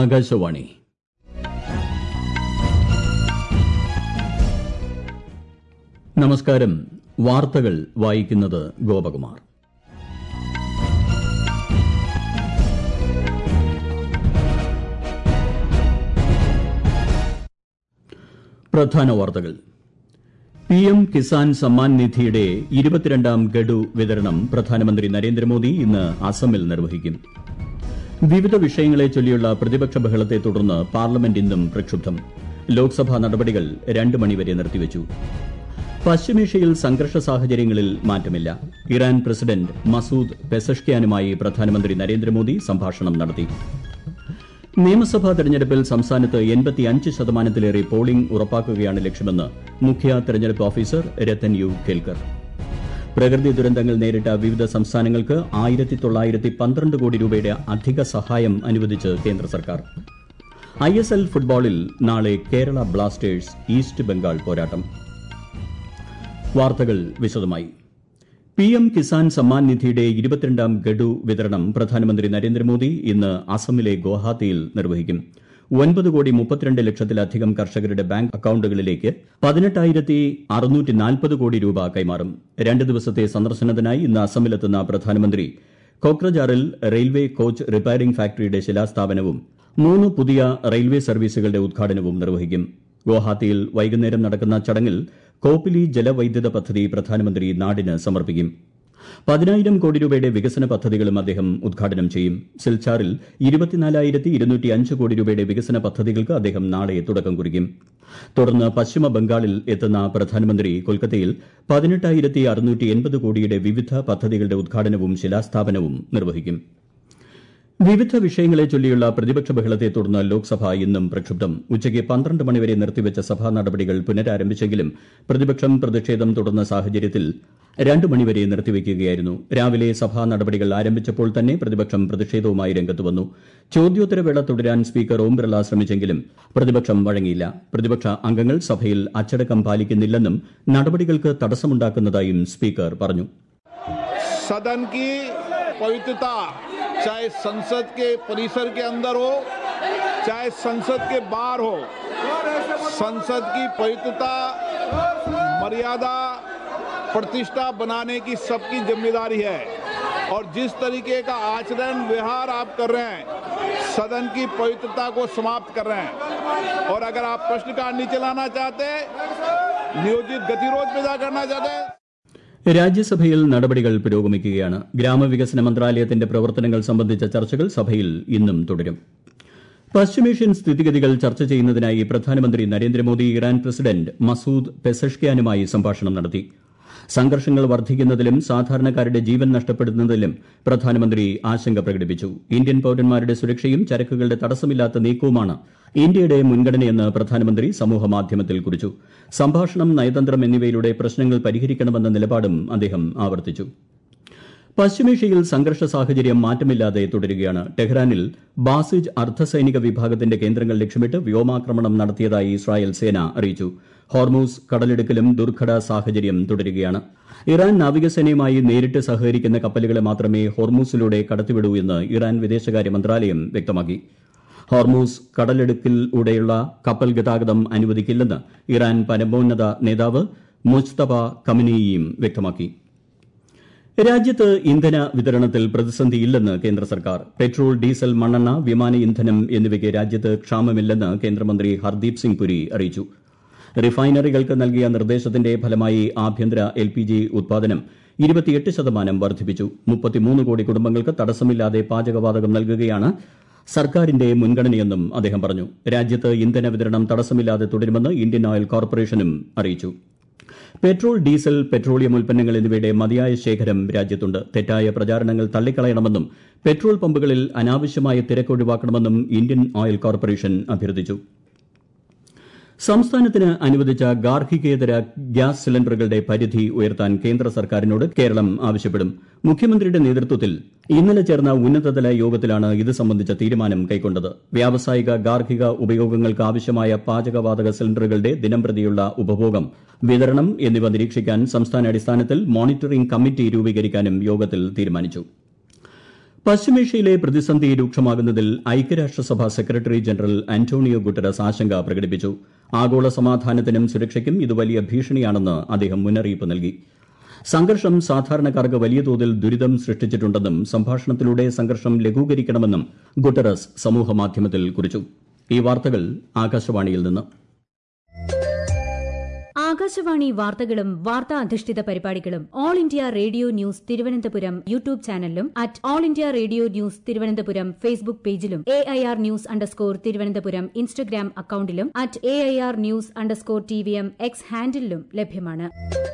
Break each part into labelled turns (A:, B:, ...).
A: ആകാശവാണി നമസ്കാരം വാർത്തകൾ വായിക്കുന്നത് ഗോപകുമാർ പ്രധാന വാർത്തകൾ പി എം കിസാൻ സമ്മാൻ നിധിയുടെ ഇരുപത്തിരണ്ടാം ഗഡു വിതരണം പ്രധാനമന്ത്രി നരേന്ദ്രമോദി ഇന്ന് അസമിൽ നിർവഹിക്കും വിവിധ വിഷയങ്ങളെ ചൊല്ലിയുള്ള പ്രതിപക്ഷ ബഹളത്തെ തുടർന്ന് പാർലമെന്റ് ഇന്നും പ്രക്ഷുബ്ധം ലോക്സഭാ നടപടികൾ രണ്ട് മണിവരെ നിർത്തിവച്ചു പശ്ചിമേഷ്യയിൽ സംഘർഷ സാഹചര്യങ്ങളിൽ മാറ്റമില്ല ഇറാൻ പ്രസിഡന്റ് മസൂദ് പെസഷ്ക്യാനുമായി പ്രധാനമന്ത്രി നരേന്ദ്രമോദി സംഭാഷണം നടത്തി നിയമസഭാ തെരഞ്ഞെടുപ്പിൽ സംസ്ഥാനത്ത് എൺപത്തിയഞ്ച് ശതമാനത്തിലേറെ പോളിംഗ് ഉറപ്പാക്കുകയാണ് ലക്ഷ്യമെന്ന് മുഖ്യ തെരഞ്ഞെടുപ്പ് ഓഫീസർ രത്തൻ യു കേൽക്കർ പ്രകൃതി ദുരന്തങ്ങൾ നേരിട്ട വിവിധ സംസ്ഥാനങ്ങൾക്ക് ആയിരത്തി തൊള്ളായിരത്തി പന്ത്രണ്ട് കോടി രൂപയുടെ അധിക സഹായം അനുവദിച്ച് കേന്ദ്ര സർക്കാർ ഐ എസ് എൽ ഫുട്ബോളിൽ നാളെ കേരള ബ്ലാസ്റ്റേഴ്സ് ഈസ്റ്റ് ബംഗാൾ പോരാട്ടം വാർത്തകൾ വിശദമായി പി എം കിസാൻ സമ്മാൻ നിധിയുടെ ഇരുപത്തിരണ്ടാം ഗഡു വിതരണം പ്രധാനമന്ത്രി നരേന്ദ്രമോദി ഇന്ന് അസമിലെ ഗുവാഹത്തിയിൽ നിർവഹിക്കും ഒൻപത് കോടി മുപ്പത്തിരണ്ട് ലക്ഷത്തിലധികം കർഷകരുടെ ബാങ്ക് അക്കൌണ്ടുകളിലേക്ക് പതിനെട്ടായിരത്തി അറുന്നൂറ്റി നാൽപ്പത് കോടി രൂപ കൈമാറും രണ്ട് ദിവസത്തെ സന്ദർശനത്തിനായി ഇന്ന് അസമിലെത്തുന്ന പ്രധാനമന്ത്രി കൊക്രജാറിൽ റെയിൽവേ കോച്ച് റിപ്പയറിംഗ് ഫാക്ടറിയുടെ ശിലാസ്ഥാപനവും മൂന്ന് പുതിയ റെയിൽവേ സർവീസുകളുടെ ഉദ്ഘാടനവും നിർവഹിക്കും ഗുവാഹത്തിയിൽ വൈകുന്നേരം നടക്കുന്ന ചടങ്ങിൽ കോപ്പിലി ജലവൈദ്യുത പദ്ധതി പ്രധാനമന്ത്രി നാടിന് സമർപ്പിക്കും പതിനായിരം കോടി രൂപയുടെ വികസന പദ്ധതികളും അദ്ദേഹം ഉദ്ഘാടനം ചെയ്യും സിൽച്ചാറിൽ ഇരുപത്തിനാലായിരത്തി ഇരുന്നൂറ്റി അഞ്ച് കോടി രൂപയുടെ വികസന പദ്ധതികൾക്ക് അദ്ദേഹം നാളെ തുടക്കം കുറിക്കും തുടർന്ന് പശ്ചിമ ബംഗാളിൽ എത്തുന്ന പ്രധാനമന്ത്രി കൊൽക്കത്തയിൽ പതിനെട്ടായിരത്തി അറുന്നൂറ്റി എൺപത് കോടിയുടെ വിവിധ പദ്ധതികളുടെ ഉദ്ഘാടനവും ശിലാസ്ഥാപനവും നിർവഹിക്കും വിവിധ വിഷയങ്ങളെ ചൊല്ലിയുള്ള പ്രതിപക്ഷ ബഹളത്തെ തുടർന്ന് ലോക്സഭ ഇന്നും പ്രക്ഷുബ്ധം ഉച്ചയ്ക്ക് പന്ത്രണ്ട് മണിവരെ നിർത്തിവച്ച സഭാ നടപടികൾ പുനരാരംഭിച്ചെങ്കിലും പ്രതിപക്ഷം പ്രതിഷേധം തുടർന്ന സാഹചര്യത്തിൽ രണ്ട് മണിവരെ നിർത്തിവയ്ക്കുകയായിരുന്നു രാവിലെ സഭാ നടപടികൾ ആരംഭിച്ചപ്പോൾ തന്നെ പ്രതിപക്ഷം പ്രതിഷേധവുമായി രംഗത്ത് വന്നു ചോദ്യോത്തരവേള തുടരാൻ സ്പീക്കർ ഓം ബിർള ശ്രമിച്ചെങ്കിലും പ്രതിപക്ഷം വഴങ്ങിയില്ല പ്രതിപക്ഷ അംഗങ്ങൾ സഭയിൽ അച്ചടക്കം പാലിക്കുന്നില്ലെന്നും നടപടികൾക്ക് തടസ്സമുണ്ടാക്കുന്നതായും സ്പീക്കർ പറഞ്ഞു
B: सदन की पवित्रता चाहे संसद के परिसर के अंदर हो चाहे संसद के बाहर हो संसद की पवित्रता मर्यादा प्रतिष्ठा बनाने की सबकी जिम्मेदारी है और जिस तरीके का आचरण व्यवहार आप कर रहे हैं सदन की पवित्रता को समाप्त कर रहे हैं और अगर आप प्रश्नकाल नहीं चलाना चाहते नियोजित गतिरोध पैदा करना चाहते हैं
A: രാജ്യസഭയിൽ നടപടികൾ പുരോഗമിക്കുകയാണ് ഗ്രാമവികസന മന്ത്രാലയത്തിന്റെ പ്രവർത്തനങ്ങൾ സംബന്ധിച്ച ചർച്ചകൾ സഭയിൽ ഇന്നും തുടരും പശ്ചിമേഷ്യൻ സ്ഥിതിഗതികൾ ചർച്ച ചെയ്യുന്നതിനായി പ്രധാനമന്ത്രി നരേന്ദ്രമോദി ഇറാൻ പ്രസിഡന്റ് മസൂദ് പെസഷ്ക്യാനുമായി സംഭാഷണം നടത്തി സംഘർഷങ്ങൾ വർദ്ധിക്കുന്നതിലും സാധാരണക്കാരുടെ ജീവൻ നഷ്ടപ്പെടുന്നതിലും പ്രധാനമന്ത്രി ആശങ്ക പ്രകടിപ്പിച്ചു ഇന്ത്യൻ പൌരന്മാരുടെ സുരക്ഷയും ചരക്കുകളുടെ തടസ്സമില്ലാത്ത നീക്കവുമാണ് ഇന്ത്യയുടെ മുൻഗണനയെന്ന് പ്രധാനമന്ത്രി സമൂഹമാധ്യമത്തിൽ കുറിച്ചു സംഭാഷണം നയതന്ത്രം എന്നിവയിലൂടെ പ്രശ്നങ്ങൾ പരിഹരിക്കണമെന്ന നിലപാടും അദ്ദേഹം ആവർത്തിച്ചു പശ്ചിമേഷ്യയിൽ സംഘർഷ സാഹചര്യം മാറ്റമില്ലാതെ തുടരുകയാണ് ടെഹ്റാനിൽ ബാസിജ് അർദ്ധസൈനിക വിഭാഗത്തിന്റെ കേന്ദ്രങ്ങൾ ലക്ഷ്യമിട്ട് വ്യോമാക്രമണം നടത്തിയതായി ഇസ്രായേൽ സേന അറിയിച്ചു ഹോർമൂസ് കടലിടുക്കിലും ദുർഘട സാഹചര്യം തുടരുകയാണ് ഇറാൻ നാവികസേനയുമായി നേരിട്ട് സഹകരിക്കുന്ന കപ്പലുകളെ മാത്രമേ ഹോർമൂസിലൂടെ കടത്തിവിടൂ എന്ന് ഇറാൻ വിദേശകാര്യ മന്ത്രാലയം വ്യക്തമാക്കി ഹോർമൂസ് കടലിടുക്കിലൂടെയുള്ള കപ്പൽ ഗതാഗതം അനുവദിക്കില്ലെന്ന് ഇറാൻ പരമോന്നത നേതാവ് മുസ്തഫ കമിനിയും വ്യക്തമാക്കി രാജ്യത്ത് ഇന്ധന വിതരണത്തിൽ പ്രതിസന്ധിയില്ലെന്ന് കേന്ദ്ര സർക്കാർ പെട്രോൾ ഡീസൽ മണ്ണെണ്ണ വിമാന ഇന്ധനം എന്നിവയ്ക്ക് രാജ്യത്ത് ക്ഷാമമില്ലെന്ന് കേന്ദ്രമന്ത്രി ഹർദീപ് സിംഗ് പുരി അറിയിച്ചു റിഫൈനറികൾക്ക് നൽകിയ നിർദ്ദേശത്തിന്റെ ഫലമായി ആഭ്യന്തര എൽ പി ജി ഉത്പാദനം ഇരുപത്തിയെട്ട് ശതമാനം വർദ്ധിപ്പിച്ചു മുപ്പത്തിമൂന്ന് കോടി കുടുംബങ്ങൾക്ക് തടസ്സമില്ലാതെ പാചകവാതകം നൽകുകയാണ് സർക്കാരിന്റെ മുൻഗണനയെന്നും അദ്ദേഹം പറഞ്ഞു രാജ്യത്ത് ഇന്ധന വിതരണം തടസ്സമില്ലാതെ തുടരുമെന്ന് ഇന്ത്യൻ ഓയിൽ കോർപ്പറേഷനും അറിയിച്ചു പെട്രോൾ ഡീസൽ പെട്രോളിയം ഉൽപ്പന്നങ്ങൾ എന്നിവയുടെ മതിയായ ശേഖരം രാജ്യത്തുണ്ട് തെറ്റായ പ്രചാരണങ്ങൾ തള്ളിക്കളയണമെന്നും പെട്രോൾ പമ്പുകളിൽ അനാവശ്യമായ തിരക്ക് ഒഴിവാക്കണമെന്നും ഇന്ത്യൻ ഓയിൽ കോർപ്പറേഷൻ അഭ്യർത്ഥിച്ചു സംസ്ഥാനത്തിന് അനുവദിച്ച ഗാർഹികേതര ഗ്യാസ് സിലിണ്ടറുകളുടെ പരിധി ഉയർത്താൻ കേന്ദ്ര സർക്കാരിനോട് കേരളം ആവശ്യപ്പെടും മുഖ്യമന്ത്രിയുടെ നേതൃത്വത്തിൽ ഇന്നലെ ചേർന്ന ഉന്നതതല യോഗത്തിലാണ് ഇത് സംബന്ധിച്ച തീരുമാനം കൈക്കൊണ്ടത് വ്യാവസായിക ഗാർഹിക ഉപയോഗങ്ങൾക്ക് ആവശ്യമായ പാചകവാതക സിലിണ്ടറുകളുടെ ദിനംപ്രതിയുള്ള ഉപഭോഗം വിതരണം എന്നിവ നിരീക്ഷിക്കാൻ സംസ്ഥാന അടിസ്ഥാനത്തിൽ മോണിറ്ററിംഗ് കമ്മിറ്റി രൂപീകരിക്കാനും യോഗത്തിൽ തീരുമാനിച്ചു പശ്ചിമേഷ്യയിലെ പ്രതിസന്ധി രൂക്ഷമാകുന്നതിൽ ഐക്യരാഷ്ട്രസഭ സെക്രട്ടറി ജനറൽ അന്റോണിയോ ഗുട്ടറസ് ആശങ്ക പ്രകടിപ്പിച്ചു ആഗോള സമാധാനത്തിനും സുരക്ഷയ്ക്കും ഇത് വലിയ ഭീഷണിയാണെന്ന് അദ്ദേഹം മുന്നറിയിപ്പ് നൽകി സംഘർഷം സാധാരണക്കാർക്ക് വലിയ തോതിൽ ദുരിതം സൃഷ്ടിച്ചിട്ടുണ്ടെന്നും സംഭാഷണത്തിലൂടെ സംഘർഷം ലഘൂകരിക്കണമെന്നും ഗുട്ടറസ് സമൂഹമാധ്യമത്തിൽ കുറിച്ചു ഈ വാർത്തകൾ ആകാശവാണിയിൽ നിന്ന്
C: ആകാശവാണി വാർത്തകളും വാർത്താ അധിഷ്ഠിത പരിപാടികളും all India radio news Thiruvananthapuram YouTube ചാനലിലും at all India radio news Thiruvananthapuram Facebook പേജിലും A I R news underscore Thiruvananthapuram Instagram അക്കൌണ്ടിലും at A I R news underscore T V M X ഹാൻഡിലും ലഭ്യമാണ്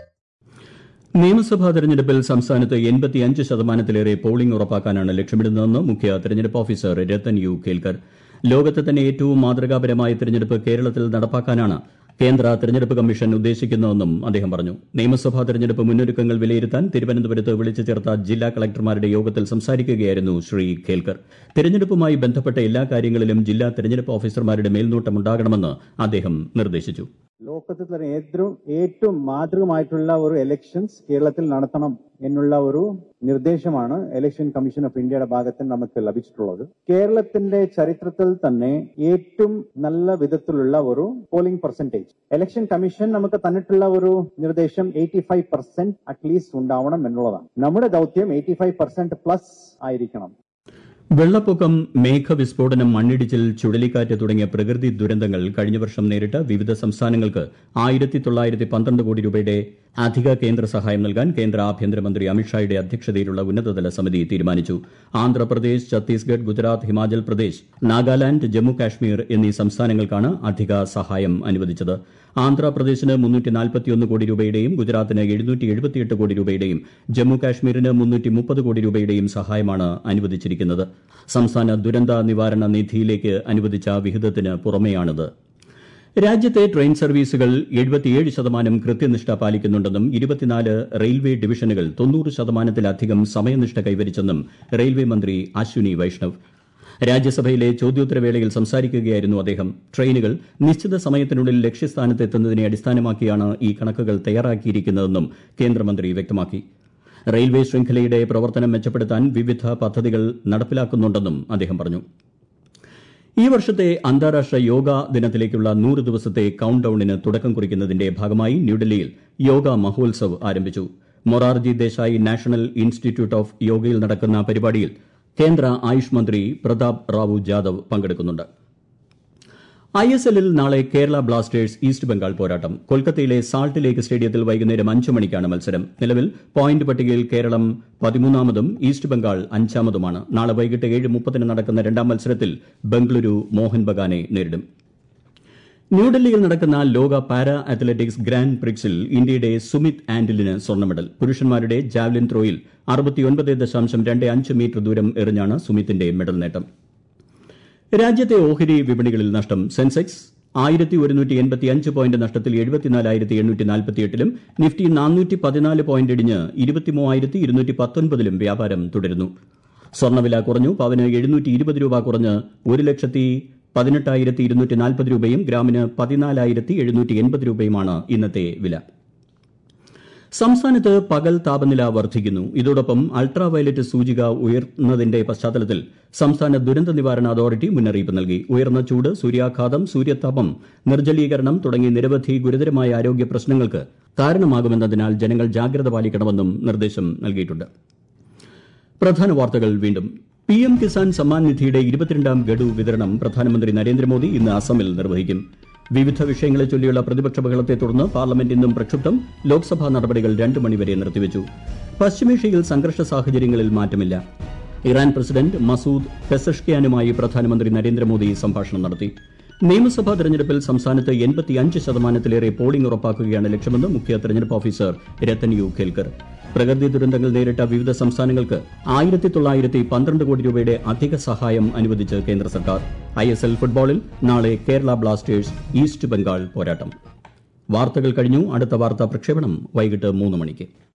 A: നിയമസഭാ തെരഞ്ഞെടുപ്പിൽ സംസ്ഥാനത്ത് എൺപത്തിയഞ്ച് ശതമാനത്തിലേറെ പോളിംഗ് ഉറപ്പാക്കാനാണ് ലക്ഷ്യമിടുന്നതെന്ന് മുഖ്യ തെരഞ്ഞെടുപ്പ് ഓഫീസർ രത്തൻ യു കേൽക്കർ ലോകത്തെ തന്നെ ഏറ്റവും മാതൃകാപരമായ തെരഞ്ഞെടുപ്പ് കേരളത്തിൽ നടപ്പാക്കാനാണ് കേന്ദ്ര തെരഞ്ഞെടുപ്പ് കമ്മീഷൻ ഉദ്ദേശിക്കുന്നതെന്നും അദ്ദേഹം പറഞ്ഞു നിയമസഭാ തെരഞ്ഞെടുപ്പ് മുന്നൊരുക്കങ്ങൾ വിലയിരുത്താൻ തിരുവനന്തപുരത്ത് വിളിച്ചു ചേർത്ത ജില്ലാ കളക്ടർമാരുടെ യോഗത്തിൽ സംസാരിക്കുകയായിരുന്നു ശ്രീ കേൽക്കർ തെരഞ്ഞെടുപ്പുമായി ബന്ധപ്പെട്ട എല്ലാ കാര്യങ്ങളിലും ജില്ലാ തെരഞ്ഞെടുപ്പ് ഓഫീസർമാരുടെ മേൽനോട്ടമുണ്ടാകണമെന്ന് അദ്ദേഹം നിർദ്ദേശിച്ചു
D: ലോകത്തിൽ തന്നെ ഏറ്റവും ഏറ്റവും മാതൃകമായിട്ടുള്ള ഒരു എലക്ഷൻസ് കേരളത്തിൽ നടത്തണം എന്നുള്ള ഒരു നിർദ്ദേശമാണ് ഇലക്ഷൻ കമ്മീഷൻ ഓഫ് ഇന്ത്യയുടെ ഭാഗത്ത് നമുക്ക് ലഭിച്ചിട്ടുള്ളത് കേരളത്തിന്റെ ചരിത്രത്തിൽ തന്നെ ഏറ്റവും നല്ല വിധത്തിലുള്ള ഒരു പോളിംഗ് പെർസെന്റേജ് ഇലക്ഷൻ കമ്മീഷൻ നമുക്ക് തന്നിട്ടുള്ള ഒരു നിർദ്ദേശം എയ്റ്റി ഫൈവ് പെർസെന്റ് അറ്റ്ലീസ്റ്റ് ഉണ്ടാവണം എന്നുള്ളതാണ് നമ്മുടെ ദൗത്യം എയ്റ്റി ഫൈവ് പെർസെന്റ് പ്ലസ് ആയിരിക്കണം
A: വെള്ളപ്പൊക്കം മേഘവിസ്ഫോടനം മണ്ണിടിച്ചിൽ ചുഴലിക്കാറ്റ് തുടങ്ങിയ പ്രകൃതി ദുരന്തങ്ങൾ കഴിഞ്ഞ വർഷം നേരിട്ട വിവിധ സംസ്ഥാനങ്ങൾക്ക് ആയിരത്തി തൊള്ളായിരത്തി പന്ത്രണ്ട് കോടി രൂപയുടെ അധിക കേന്ദ്ര സഹായം നൽകാൻ കേന്ദ്ര ആഭ്യന്തരമന്ത്രി അമിത്ഷായുടെ അധ്യക്ഷതയിലുള്ള ഉന്നതതല സമിതി തീരുമാനിച്ചു ആന്ധ്രാപ്രദേശ് ഛത്തീസ്ഗഡ് ഗുജറാത്ത് ഹിമാചൽ പ്രദേശ് നാഗാലാന്റ് ജമ്മു കാശ്മീർ എന്നീ സംസ്ഥാനങ്ങൾക്കാണ് അധിക സഹായം അനുവദിച്ചത് ആന്ധ്രാപ്രദേശിന് മുന്നൂറ്റി നാൽപ്പത്തിയൊന്ന് കോടി രൂപയുടെയും ഗുജറാത്തിന് എഴുന്നൂറ്റി എഴുപത്തിയെട്ട് കോടി രൂപയുടെയും ജമ്മു കാശ്മീരിന് മുന്നൂറ്റി മുപ്പത് കോടി രൂപയുടെയും സഹായമാണ് അനുവദിച്ചിരിക്കുന്നത് സംസ്ഥാന ദുരന്ത നിവാരണ നിധിയിലേക്ക് അനുവദിച്ച വിഹിതത്തിന് പുറമെയാണിത് രാജ്യത്തെ ട്രെയിൻ സർവീസുകൾ എഴുപത്തിയേഴ് ശതമാനം കൃത്യനിഷ്ഠ പാലിക്കുന്നുണ്ടെന്നും ഇരുപത്തിനാല് റെയിൽവേ ഡിവിഷനുകൾ തൊണ്ണൂറ് ശതമാനത്തിലധികം സമയനിഷ്ഠ കൈവരിച്ചെന്നും റെയിൽവേ മന്ത്രി അശ്വിനി വൈഷ്ണവ് രാജ്യസഭയിലെ ചോദ്യോത്തരവേളയിൽ സംസാരിക്കുകയായിരുന്നു അദ്ദേഹം ട്രെയിനുകൾ നിശ്ചിത സമയത്തിനുള്ളിൽ ലക്ഷ്യസ്ഥാനത്ത് എത്തുന്നതിനെ അടിസ്ഥാനമാക്കിയാണ് ഈ കണക്കുകൾ തയ്യാറാക്കിയിരിക്കുന്നതെന്നും കേന്ദ്രമന്ത്രി വ്യക്തമാക്കി റെയിൽവേ ശൃംഖലയുടെ പ്രവർത്തനം മെച്ചപ്പെടുത്താൻ വിവിധ പദ്ധതികൾ നടപ്പിലാക്കുന്നുണ്ടെന്നും അദ്ദേഹം പറഞ്ഞു ഈ വർഷത്തെ അന്താരാഷ്ട്ര യോഗ ദിനത്തിലേക്കുള്ള നൂറ് ദിവസത്തെ കൌണ്ട് ഡൌണിന് തുടക്കം കുറിക്കുന്നതിന്റെ ഭാഗമായി ന്യൂഡൽഹിയിൽ യോഗ മഹോത്സവ് ആരംഭിച്ചു Morarji Desai national institute of യോഗയിൽ നടക്കുന്ന പരിപാടിയിൽ കേന്ദ്ര ആയുഷ് മന്ത്രി പ്രതാപ് റാവു ജാദവ് പങ്കെടുക്കുന്നുണ്ട് ഐ എസ് എല്ലിൽ നാളെ കേരള ബ്ലാസ്റ്റേഴ്സ് ഈസ്റ്റ് ബംഗാൾ പോരാട്ടം കൊൽക്കത്തയിലെ സാൾട്ട് ലേക്ക് സ്റ്റേഡിയത്തിൽ വൈകുന്നേരം അഞ്ച് മണിക്കാണ് മത്സരം നിലവിൽ പോയിന്റ് പട്ടികയിൽ കേരളം പതിമൂന്നാമതും ഈസ്റ്റ് ബംഗാൾ അഞ്ചാമതുമാണ് നാളെ വൈകിട്ട് ഏഴ് മുപ്പതിന് നടക്കുന്ന രണ്ടാം മത്സരത്തിൽ ബംഗളൂരു മോഹൻ ബഗാനെ നേരിടും ന്യൂഡൽഹിയിൽ നടക്കുന്ന ലോക പാരാ അത്ലറ്റിക്സ് ഗ്രാൻഡ് പ്രിക്സിൽ ഇന്ത്യയുടെ സുമിത് ആന്റലിന് സ്വർണ്ണ മെഡൽ പുരുഷന്മാരുടെ ജാവലിൻ ത്രോയിൽ അറുപത്തിയൊൻപത് ദശാംശം രണ്ട് അഞ്ച് മീറ്റർ ദൂരം എറിഞ്ഞാണ് സുമിത്തിന്റെ മെഡൽ നേട്ടം രാജ്യത്തെ ഓഹരി വിപണികളിൽ നഷ്ടം സെൻസെക്സ് ആയിരത്തി ഒരുന്നൂറ്റി എൺപത്തി അഞ്ച് പോയിന്റ് നഷ്ടത്തിൽ എഴുപത്തിനാലായിരത്തി എണ്ണൂറ്റി നാൽപ്പത്തിയെട്ടിലും നിഫ്റ്റി നാനൂറ്റി പതിനാല് പോയിന്റ് ഇടിഞ്ഞ് ഇരുപത്തിമൂവായിരത്തി ഇരുന്നൂറ്റി പത്തൊൻപതിലും വ്യാപാരം തുടരുന്നു സ്വർണ്ണവില കുറഞ്ഞു പവന് എഴുന്നൂറ്റി ഇരുപത് രൂപ കുറഞ്ഞ് ഒരു ലക്ഷത്തി പതിനെട്ടായിരത്തി ഇരുന്നൂറ്റി നാൽപ്പത് രൂപയും ഗ്രാമിന് പതിനാലായിരത്തി എഴുന്നൂറ്റി എൺപത് രൂപയുമാണ് ഇന്നത്തെ വില സംസ്ഥാനത്ത് പകൽ താപനില വർദ്ധിക്കുന്നു ഇതോടൊപ്പം അൾട്രാ വയലറ്റ് സൂചിക ഉയർന്നതിന്റെ പശ്ചാത്തലത്തിൽ സംസ്ഥാന ദുരന്ത നിവാരണ അതോറിറ്റി മുന്നറിയിപ്പ് നൽകി ഉയർന്ന ചൂട് സൂര്യാഘാതം സൂര്യതാപം നിർജ്ജലീകരണം തുടങ്ങി നിരവധി ഗുരുതരമായ ആരോഗ്യ പ്രശ്നങ്ങൾക്ക് കാരണമാകുമെന്നതിനാൽ ജനങ്ങൾ ജാഗ്രത പാലിക്കണമെന്നും നിർദ്ദേശം നൽകിയിട്ടുണ്ട് പ്രധാന വാർത്തകൾ വീണ്ടും പി എം കിസാൻ സമ്മാൻ നിധിയുടെ ഇരുപത്തിരണ്ടാം ഗഡു വിതരണം പ്രധാനമന്ത്രി നരേന്ദ്രമോദി ഇന്ന് അസമിൽ നിർവഹിക്കും വിവിധ വിഷയങ്ങളെ ചൊല്ലിയുള്ള പ്രതിപക്ഷ ബഹളത്തെ തുടർന്ന് പാർലമെന്റ് ഇന്നും പ്രക്ഷുബ്ധം ലോക്സഭാ നടപടികൾ രണ്ടു മണിവരെ നിർത്തിവച്ചു പശ്ചിമേഷ്യയിൽ സംഘർഷ സാഹചര്യങ്ങളിൽ മാറ്റമില്ല ഇറാൻ പ്രസിഡന്റ് മസൂദ് പെസഷ്കിയാനുമായി പ്രധാനമന്ത്രി നരേന്ദ്രമോദി സംഭാഷണം നടത്തി നിയമസഭാ തെരഞ്ഞെടുപ്പിൽ സംസ്ഥാനത്ത് എൺപത്തിയഞ്ച് ശതമാനത്തിലേറെ പോളിംഗ് ഉറപ്പാക്കുകയാണ് ലക്ഷ്യമെന്ന് മുഖ്യ തെരഞ്ഞെടുപ്പ് ഓഫീസർ രത്തൻ യു ഖേൽക്കർ പ്രകൃതി ദുരന്തങ്ങൾ നേരിട്ട വിവിധ സംസ്ഥാനങ്ങൾക്ക് ആയിരത്തി തൊള്ളായിരത്തി പന്ത്രണ്ട് കോടി രൂപയുടെ അധിക സഹായം അനുവദിച്ച് കേന്ദ്ര സർക്കാർ ഐ എസ് എൽ ഫുട്ബോളിൽ നാളെ കേരള ബ്ലാസ്റ്റേഴ്സ് ഈസ്റ്റ് ബംഗാൾ പോരാട്ടം വാർത്തകൾ കഴിഞ്ഞു അടുത്ത വാർത്താ പ്രക്ഷേപണം വൈകിട്ട് മൂന്ന് മണിക്ക്